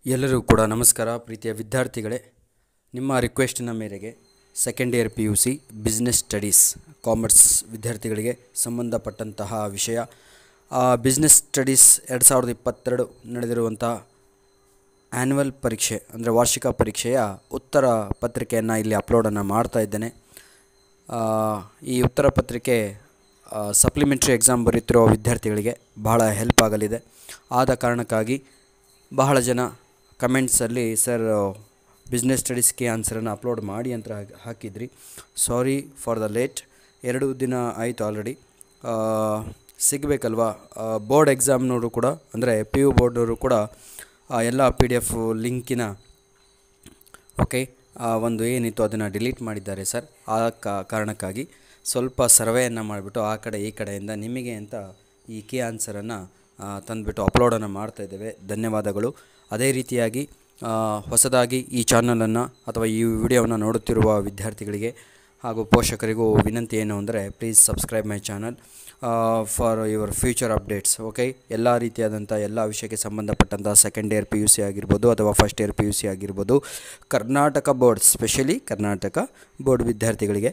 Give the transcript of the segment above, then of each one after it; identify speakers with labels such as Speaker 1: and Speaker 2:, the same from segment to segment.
Speaker 1: ಎಲ್ಲರಿಗೂ ಕೂಡ ನಮಸ್ಕಾರ ಪ್ರೀತಿಯ ವಿದ್ಯಾರ್ಥಿಗಳೇ ನಿಮ್ಮ ರಿಕ್ವೆಸ್ಟಿನ ಮೇರೆಗೆ second year P U C business studies commerce ವಿದ್ಯಾರ್ಥಿಗಳಿಗೆ ಸಂಬಂಧಪಟ್ಟಂತಹ ವಿಷಯ ಬಿಸ್ನೆಸ್ ಸ್ಟಡೀಸ್ ಎರಡು ಸಾವಿರದ ಇಪ್ಪತ್ತೆರಡು ನಡೆದಿರುವಂತಹ ಆ್ಯನ್ಯುವಲ್ ಪರೀಕ್ಷೆ ಅಂದರೆ ವಾರ್ಷಿಕ ಪರೀಕ್ಷೆಯ ಉತ್ತರ ಪತ್ರಿಕೆಯನ್ನು ಇಲ್ಲಿ ಅಪ್ಲೋಡನ್ನು ಮಾಡ್ತಾ ಇದ್ದೇನೆ ಆ, ಈ ಉತ್ತರ ಪತ್ರಿಕೆ ಸಪ್ಲಿಮೆಂಟ್ರಿ ಎಕ್ಸಾಮ್ ಬರೀತಿರೋ ವಿದ್ಯಾರ್ಥಿಗಳಿಗೆ ಬಹಳ ಹೆಲ್ಪ್ ಆಗಲಿದೆ ಆದ ಕಾರಣಕ್ಕಾಗಿ ಬಹಳ ಜನ ಕಮೆಂಟ್ಸಲ್ಲಿ ಸರ್ ಬಿಸ್ನೆಸ್ ಸ್ಟಡೀಸ್ಗೆ ಆನ್ಸರನ್ನು ಅಪ್ಲೋಡ್ ಮಾಡಿ ಅಂತ ಹಾಕ್- ಹಾಕಿದ್ರಿ ಸಾರಿ ಫಾರ್ ದ ಲೇಟ್ ಎರಡು ದಿನ ಆಯಿತು ಆಲ್ರೆಡಿ ಸಿಗಬೇಕಲ್ವಾ ಬೋರ್ಡ್ ಎಕ್ಸಾಮ್ನವರು ಕೂಡ ಅಂದರೆ ಪಿ ಯು ಬೋರ್ಡ್ನವರು ಕೂಡ ಆ, ಎಲ್ಲ ಪಿ ಡಿ ಎಫ್ ಲಿಂಕಿನ ಓಕೆ ಆ ಒಂದು ಏನಿತ್ತು ಅದನ್ನು ಡಿಲೀಟ್ ಮಾಡಿದ್ದಾರೆ ಸರ್ ಆ ಕಾ- ಕಾರಣಕ್ಕಾಗಿ ಸ್ವಲ್ಪ ಸರ್ವೆಯನ್ನು ಮಾಡಿಬಿಟ್ಟು ಆ ಕಡೆ ಈ ಕಡೆಯಿಂದ ನಿಮಗೆ ಅಂತ ಈ ಕೀ ಆನ್ಸರನ್ನು ತಂದುಬಿಟ್ಟು ಅಪ್ಲೋಡನ್ನು ಮಾಡ್ತಾ ಇದ್ದೇವೆ ಧನ್ಯವಾದಗಳು ಅದೇ ರೀತಿಯಾಗಿ ಆ, ಹೊಸದಾಗಿ ಈ ಚಾನಲನ್ನು ಅಥವಾ ಈ ವಿಡಿಯೋವನ್ನು ನೋಡುತ್ತಿರುವ ವಿದ್ಯಾರ್ಥಿಗಳಿಗೆ ಹಾಗೂ ಪೋಷಕರಿಗೂ ವಿನಂತಿ ಏನು ಅಂದರೆ please subscribe my channel for your future updates okay ಎಲ್ಲ ರೀತಿಯಾದಂಥ ಎಲ್ಲ ವಿಷಯಕ್ಕೆ ಸಂಬಂಧಪಟ್ಟಂಥ second year P U C ಆಗಿರ್ಬೋದು ಅಥವಾ first year P U C ಆಗಿರ್ಬೋದು Karnataka board specially Karnataka board ವಿದ್ಯಾರ್ಥಿಗಳಿಗೆ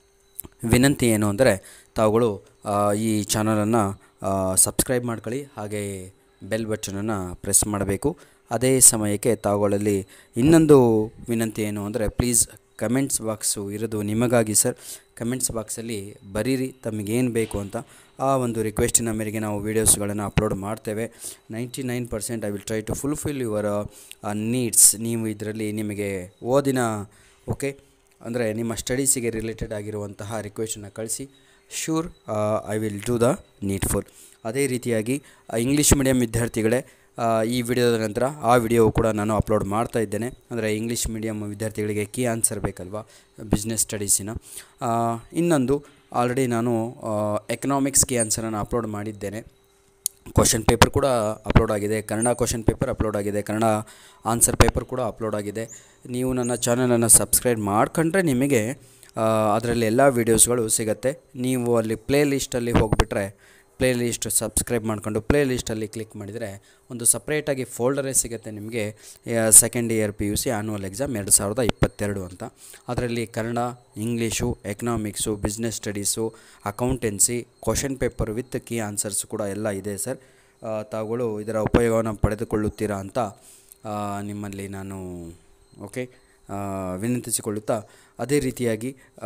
Speaker 1: ವಿನಂತಿ ಏನು ಅಂದರೆ ತಾವುಗಳು ಆ, ಈ ಚಾನಲನ್ನು ಸಬ್ಸ್ಕ್ರೈಬ್ ಮಾಡ್ಕೊಳ್ಳಿ ಹಾಗೆ ಬೆಲ್ ಬಟನನ್ನು ಪ್ರೆಸ್ ಮಾಡಬೇಕು ಅದೇ ಸಮಯಕ್ಕೆ ತಾವುಗಳಲ್ಲಿ ಇನ್ನೊಂದು ವಿನಂತಿ ಏನು ಅಂದರೆ ಪ್ಲೀಸ್ ಕಮೆಂಟ್ಸ್ ಬಾಕ್ಸು ಇರೋದು ನಿಮಗಾಗಿ ಸರ್ ಕಮೆಂಟ್ಸ್ ಬಾಕ್ಸಲ್ಲಿ ಬರೀರಿ ತಮಗೇನು ಬೇಕು ಅಂತ ಆ ಒಂದು ರಿಕ್ವೆಸ್ಟಿನ ಮೇರೆಗೆ ನಾವು ವೀಡಿಯೋಸ್ಗಳನ್ನು ಅಪ್ಲೋಡ್ ಮಾಡ್ತೇವೆ ninety nine percent I will try to fulfil your needs ನೀವು ಇದರಲ್ಲಿ ನಿಮಗೆ ಓದಿನ ಓಕೆ ಅಂದರೆ ನಿಮ್ಮ ಸ್ಟಡೀಸಿಗೆ ರಿಲೇಟೆಡ್ ಆಗಿರುವಂತಹ ರಿಕ್ವೆಸ್ಟನ್ನು ಕಳಿಸಿ sure I will do the needful ಅದೇ ರೀತಿಯಾಗಿ ಇಂಗ್ಲೀಷ್ ಮೀಡಿಯಂ ವಿದ್ಯಾರ್ಥಿಗಳೇ ಆ, ಈ ವಿಡಿಯೋದ ನಂತರ ಆ ವಿಡಿಯೋ ಕೂಡ ನಾನು ಅಪ್ಲೋಡ್ ಮಾಡ್ತಾ ಇದ್ದೇನೆ ಅಂದರೆ ಇಂಗ್ಲೀಷ್ ಮೀಡಿಯಂ ವಿದ್ಯಾರ್ಥಿಗಳಿಗೆ ಕೀ ಆನ್ಸರ್ ಬೇಕಲ್ವಾ ಬಿಸ್ನೆಸ್ ಸ್ಟಡೀಸಿನ ಆ, ಇನ್ನೊಂದು ಆಲ್ರೆಡಿ ನಾನು ಎಕನಾಮಿಕ್ಸ್ ಕೀ ಆನ್ಸರನ್ನು ಅಪ್ಲೋಡ್ ಮಾಡಿದ್ದೇನೆ ಕ್ವಶನ್ ಪೇಪರ್ ಕೂಡ ಅಪ್ಲೋಡ್ ಆಗಿದೆ ಕನ್ನಡ ಕ್ವಶನ್ ಪೇಪರ್ ಅಪ್ಲೋಡ್ ಆಗಿದೆ ಕನ್ನಡ ಆನ್ಸರ್ ಪೇಪರ್ ಕೂಡ ಅಪ್ಲೋಡ್ ಆಗಿದೆ ನೀವು ನನ್ನ ಚಾನಲನ್ನು ಸಬ್ಸ್ಕ್ರೈಬ್ ಮಾಡ್ಕೊಂಡ್ರೆ ನಿಮಗೆ ಅದರಲ್ಲಿ ಎಲ್ಲ ವೀಡಿಯೋಸ್ಗಳು ಸಿಗುತ್ತೆ ನೀವು ಅಲ್ಲಿ ಪ್ಲೇ ಲಿಸ್ಟಲ್ಲಿ ಹೋಗಿಬಿಟ್ರೆ ಪ್ಲೇ ಲಿಸ್ಟ್ ಸಬ್ಸ್ಕ್ರೈಬ್ ಮಾಡ್ಕೊಂಡು ಪ್ಲೇ ಲಿಸ್ಟಲ್ಲಿ ಕ್ಲಿಕ್ ಮಾಡಿದರೆ ಒಂದು ಸಪ್ರೇಟಾಗಿ ಫೋಲ್ಡರೇ ಸಿಗುತ್ತೆ ನಿಮಗೆ second year P U C annual exam ಎರಡು ಸಾವಿರದ ಇಪ್ಪತ್ತೆರಡು ಅಂತ ಅದರಲ್ಲಿ Kannada English economics business studies accountancy question paper with key answers ಕೂಡ ಎಲ್ಲ ಇದೆ ಸರ್ ಆ, ತಾವುಗಳು ಇದರ ಉಪಯೋಗವನ್ನು ಪಡೆದುಕೊಳ್ಳುತ್ತೀರಾ ಅಂತ ಆ, ನಿಮ್ಮಲ್ಲಿ ನಾನು ಓಕೆ ಆ, ವಿನಂತಿಸಿಕೊಳ್ಳುತ್ತಾ ಅದೇ ರೀತಿಯಾಗಿ ಆ,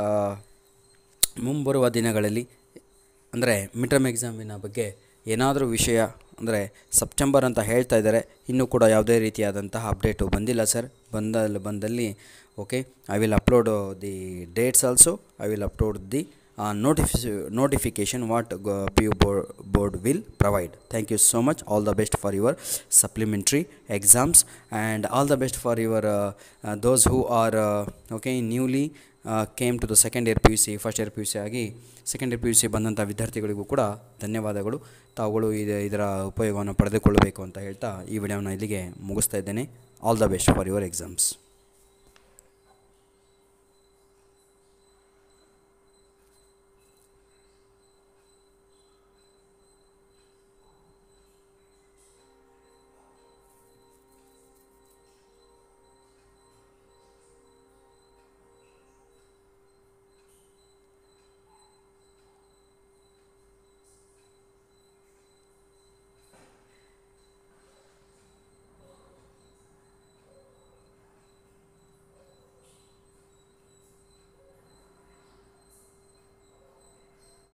Speaker 1: ಮುಂಬರುವ ದಿನಗಳಲ್ಲಿ ಅಂದರೆ ಮಿಡ್ರಮ್ ಎಕ್ಸಾಮಿನ ಬಗ್ಗೆ ಏನಾದರೂ ವಿಷಯ ಅಂದರೆ ಸೆಪ್ಟೆಂಬರ್ ಅಂತ ಹೇಳ್ತಾ ಇದ್ದಾರೆ ಇನ್ನೂ ಕೂಡ ಯಾವುದೇ ರೀತಿಯಾದಂತಹ ಅಪ್ಡೇಟು ಬಂದಿಲ್ಲ ಸರ್ ಬಂದಲ್ಲಿ ಬಂದಲ್ಲಿ okay I will upload the dates also I will upload the notifi notification what P U board will provide thank you so much all the best for your supplementary exams and all the best for your those who are okay newly came to the second year P U C first year P U C ಆಗಿ second year P U C ಬಂದಂಥ ವಿದ್ಯಾರ್ಥಿಗಳಿಗೂ ಕೂಡ ಧನ್ಯವಾದಗಳು ತಾವುಗಳು ಇದು ಇದರ ಉಪಯೋಗವನ್ನು ಪಡೆದುಕೊಳ್ಳಬೇಕು ಅಂತ ಹೇಳ್ತಾ ಈ ವಿಡಿಯೋನ ಇಲ್ಲಿಗೆ ಮುಗಿಸ್ತಾ ಇದ್ದೇನೆ all the best for your exams